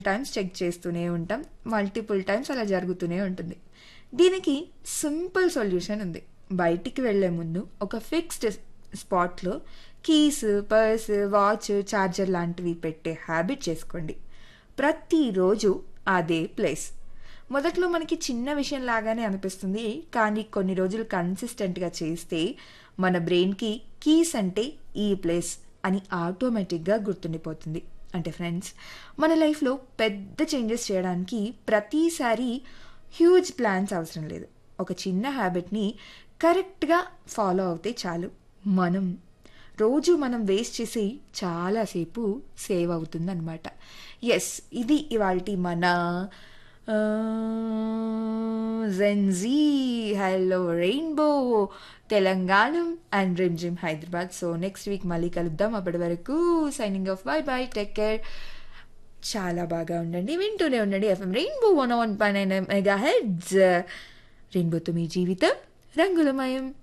times check చేస్తూనే ఉంటాం multiple times అలా జరుగుతూనే ఉంటుంది దీనికి సింపుల్ సొల్యూషన్ ఉంది బయటికి వెళ్ళే ముందు ఒక ఫిక్స్డ్ స్పాట్లో కీస్ పర్స్ వాచ్ ఛార్జర్ లాంటివి పెట్టే హ్యాబిట్ చేసుకోండి ప్రతిరోజు అదే ప్లేస్ మొదట్లో మనకి చిన్న విషయం లాగానే అనిపిస్తుంది కానీ కొన్ని రోజులు కన్సిస్టెంట్గా చేస్తే మన బ్రెయిన్కి కీస్ అంటే ఈ ప్లేస్ అని ఆటోమేటిక్గా గుర్తుండిపోతుంది అంటే ఫ్రెండ్స్ మన లైఫ్లో పెద్ద చేంజెస్ చేయడానికి ప్రతిసారి హ్యూజ్ ప్లాన్స్ అవసరం లేదు ఒక చిన్న హ్యాబిట్ని కరెక్ట్గా ఫాలో అవుతే చాలు మనం రోజు మనం వేస్ట్ చేసి చాలాసేపు సేవ్ అవుతుందన్నమాట ఎస్ ఇది ఇవాళ మన Gen Z hello rainbow Telangana and Rimjhim Hyderabad so next week మళ్ళీ కలుద్దాం అప్పటి వరకు signing off bye bye take care చాలా బాగా ఉండండి వింటూనే ఉండండి ఎఫ్ఎం రెయిన్బో వన్ వన్ పైన మెగా హెడ్స్ రెయిన్బోతో మీ జీవితం రంగులమయం